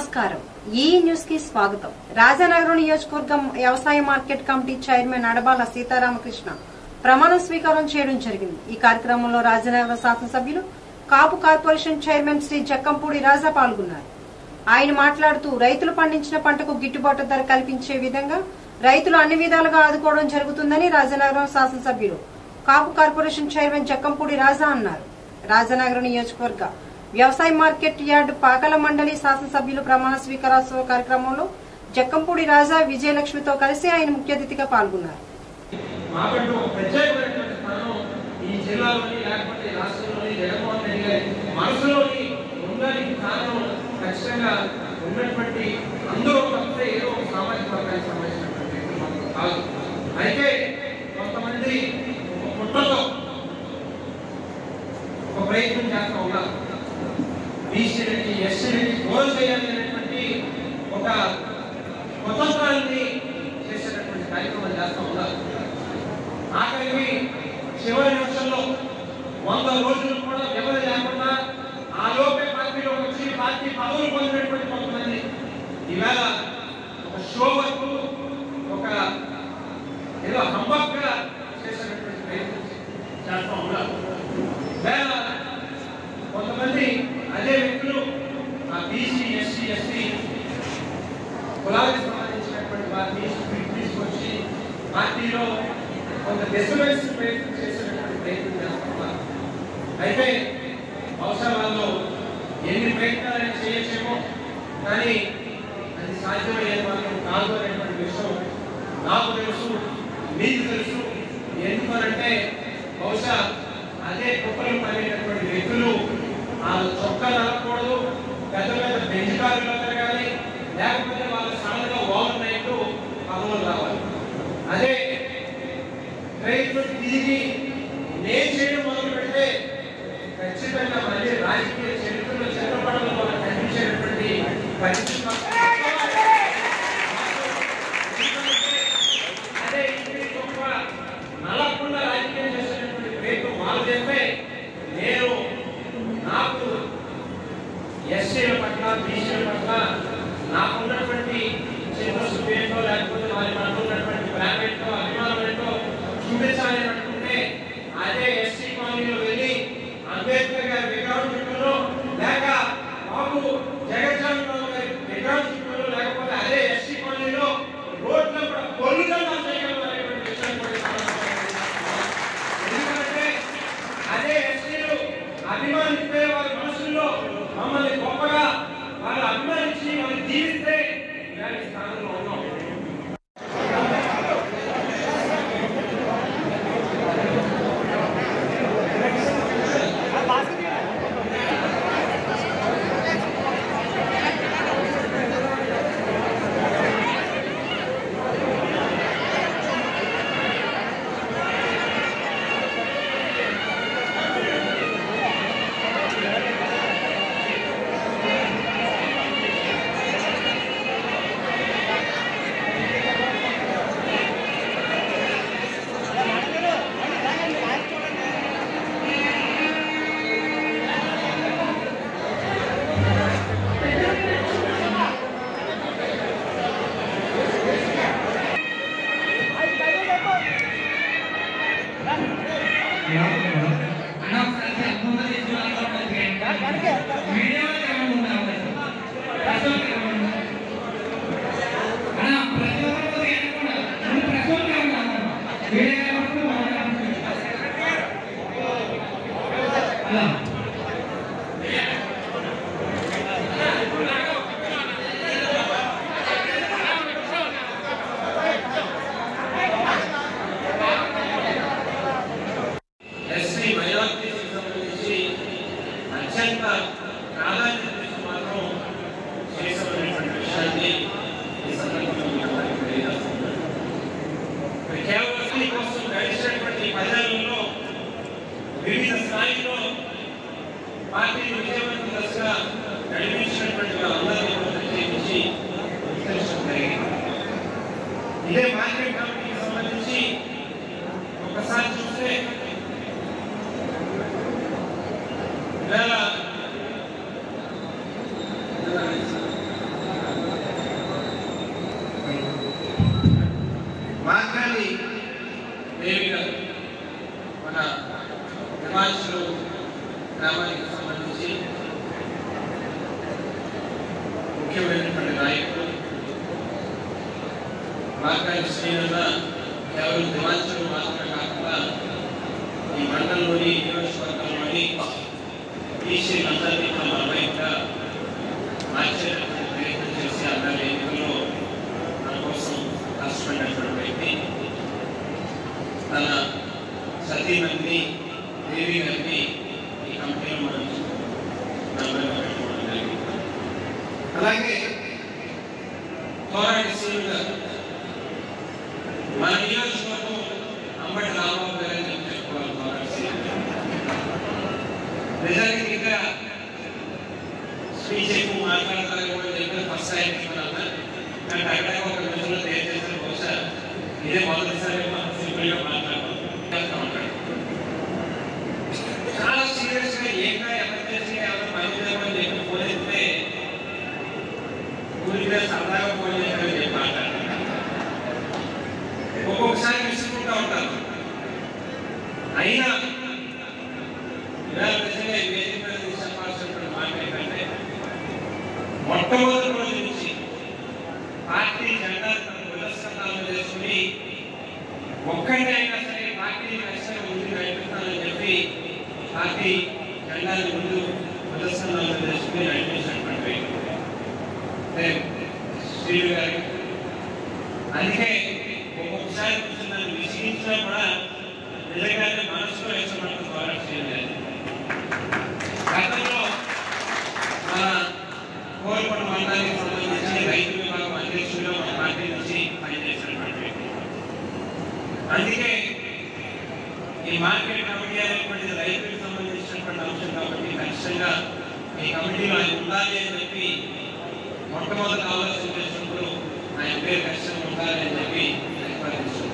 నమస్కారం ఈ న్యూస్ కి స్వాగతం రాజానగరం నియోజకవర్గం వ్యవసాయ market committee chairman Adabala Seetharamakrishna ప్రమాణ స్వీకారం చేయడం జరిగింది ఈ కార్యక్రమంలో రాజానగరం శాసనసభ్యులు కాపు కార్పొరేషన్ చైర్మన్ శ్రీ జక్కంపూడి రాజా పాల్గొన్నారు ఆయన మాట్లాడుతూ రైతులు పండించిన పంటకు గిట్టుబాటు ధర కల్పించే విధంగా రైతులు అన్ని విధాలుగా ఆదుకోవడం జరుగుతుందని రాజానగరం శాసనసభ్యులు కాపు కార్పొరేషన్ చైర్మన్ జక్కంపూడి రాజా అన్నారు రాజానగరం నియోజకవర్గ వ్యవసాయ మార్కెట్ యార్డ్ పాకల మండలి శాసనసభ్యులు ప్రమాణ స్వీకారోత్సవ కార్యక్రమంలో జక్కంపూడి రాజా విజయలక్ష్మితో కలిసి ఆయన ముఖ్య అతిథిగా పాల్గొన్నారు మాకంటూ ఒక ప్రత్యేకమైనటువంటి స్థానం ఈ జిల్లాలోని లేకపోతే ఈ రాష్ట్రంలోని జగన్మోహన్ రెడ్డి గారి మనసులోని ఉండడానికి కారణం ఖచ్చితంగా ఉన్నటువంటి అందరూ తప్పితే ఏదో ఒక సామాజిక వర్గానికి సంబంధించినటువంటి వ్యక్తులు మాత్రం కాదు అయితే కొంతమంది ఒక పుట్టతో ఒక ప్రయత్నం చేస్తూ ఉన్నారు బీసీ నుంచి ఎస్సీ నుంచి గోల్ చేయాలి అనేటువంటి ఒక స్వతంత్రాన్ని చేసేటటువంటి కార్యక్రమం చేస్తూ ఉన్నారు ఆఖరికి చివరి నిమిషంలో వంద రోజులు కూడా వ్యవధి లేకుండా ఆ లోపే పార్టీలో వచ్చి పార్టీ పదవులు పొందినటువంటి కొంతమంది ఈవేళ ఒక షో వరకు ఒక ఏదో హంబక్గా చేసేటటువంటి ప్రయత్నం చేస్తూ ఉన్నారు వేళ కొంతమంది అదే వ్యక్తులు ఆ బీసీ ఎస్సీ ఎస్టీ కులాలకు సంబంధించినటువంటి వారిని తీసుకొచ్చి పార్టీలో కొంత డిస్టర్బెన్స్ ప్రయత్నం చేసేటటువంటి ప్రయత్నం చేస్తున్నారు అయితే బహుశా వాళ్ళు ఎన్ని ప్రయత్నాలు చేయొచ్చేమో కానీ అది సాధ్యమయ్యేది మాత్రం కాదు అనేటువంటి విషయం నాకు తెలుసు మీకు తెలుసు ఎందుకనంటే బహుశా అదే కుక్కలు పడేటటువంటి వ్యక్తులు ఆ చొక్కా నలకూడదు పెద్ద పెద్ద బెంజికారులో తిరగాలి లేకపోతే వాళ్ళ సడన్గా ఓవర్ నైట్ పదవులు రావాలి అదే రైతులు తిరిగి నేను చేయడం మొదలు పెడితే ఖచ్చితంగా మళ్ళీ రాజకీయ చరిత్రలో చిత్రపటంలో మనం కనిపించేటటువంటి పరిస్థితి మాకు అదే ఇంటి గొప్ప నలకుండా రాజకీయం చేసేటటువంటి ప్రయత్నం వాళ్ళు చేస్తే నేను నాకు ఎస్సీల పట్ల బీసీల పట్ల నాకున్నటువంటి చిత్తశుద్ధి ఏంటో లేకపోతే వారి మనకు ఉన్నటువంటి ప్రైవేట్ అభిమానం ఏంటో చూపించాలి అని అనుకుంటే అదే ఎస్సీ కాలనీలో వెళ్ళి అంబేద్కర్ గారి విగ్రహం చుట్టూనో లేక బాబు జగజ్జాన్ రావు గారి ముఖ్యమైనటువంటి నాయకుడు మార్గాని శ్రీనన్న కేవలం దివాంచలు మాత్రమే కాకుండా ఈ మండలంలోని నియోజకవర్గంలోని బీసీలందరినీ తమ వైపుగా మార్చేటటువంటి ప్రయత్నం చేసి అందరి ఎన్నికల్లో మన కోసం కష్టపడినటువంటి వ్యక్తి తన సతీమణిని దేవి గారిని ఈ కంపెనీలో మనం మెంబర్గా పెట్టుకోవడం జరిగింది అలాగే పోరాడి శ్రీను గారు మన నియోజకవర్గం అంబటి రామబాబు గారు అని చెప్పి చెప్పుకోవాలి పోరాడి శ్రీను గారు. నిజానికి ఇంకా స్పీచ్ ఎక్కువ మాట్లాడతారేమో అని చెప్పి ఫస్ట్ టైం ఇస్తున్నాను కానీ అక్కడ ఒక నిమిషంలో తయారు చేసిన బహుశా ఇదే మొదటిసారి సింపుల్గా మాట్లాడతాం చేస్తా ఉంటాడు చాలా సీరియస్ గా ఏంగా ఎమర్జెన్సీ ఎవరు పని చేయమని చెప్పి ఫోన్ ఎత్తితే ఊరికే సరదాగా ఫోన్ చేశారని చెప్పి మాట్లాడతారు ఒక్కొక్కసారి విసుకుంటూ ఉంటారు అయినా ఇవాళ నిజంగా ఈ వేదిక మీద నుంచి చెప్పాల్సినటువంటి మాట ఏంటంటే మొట్టమొదటి రోజు నుంచి పార్టీ జెండా తన పురస్కారాలు చేసుకుని ఒక్కడిని అయినా సరే పార్టీ ఖచ్చితంగా ముందుకు నడిపిస్తానని చెప్పి పార్టీ జెండాని ముందు ప్రదర్శనలు చేసుకుని నడిపించినటువంటి వ్యక్తి. అంటే శ్రీలు గారి అందుకే ఒక్కొక్కసారి కొంచెం నన్ను విసిగించినా కూడా నిజంగానే మనసులో ఇష్టపడుతుంది ద్వారా శ్రీలు గారి గతంలో మన కోరుకొండ మండలానికి సంబంధించి రైతు విభాగం అధ్యక్షుడిగా మన పార్టీ నుంచి పనిచేసినటువంటి వ్యక్తి. అందుకే ఈ మార్కెట్ కమిటీ అనేటువంటిది రైతులకు సంబంధించినటువంటి అంశం కాబట్టి ఖచ్చితంగా ఈ కమిటీలో ఆయన ఉండాలి అని చెప్పి మొట్టమొదటి ఆలోచన చేసినప్పుడు ఆయన పేరు ఖచ్చితంగా ఉండాలి అని చెప్పి ప్రతిపాదించుకున్నాం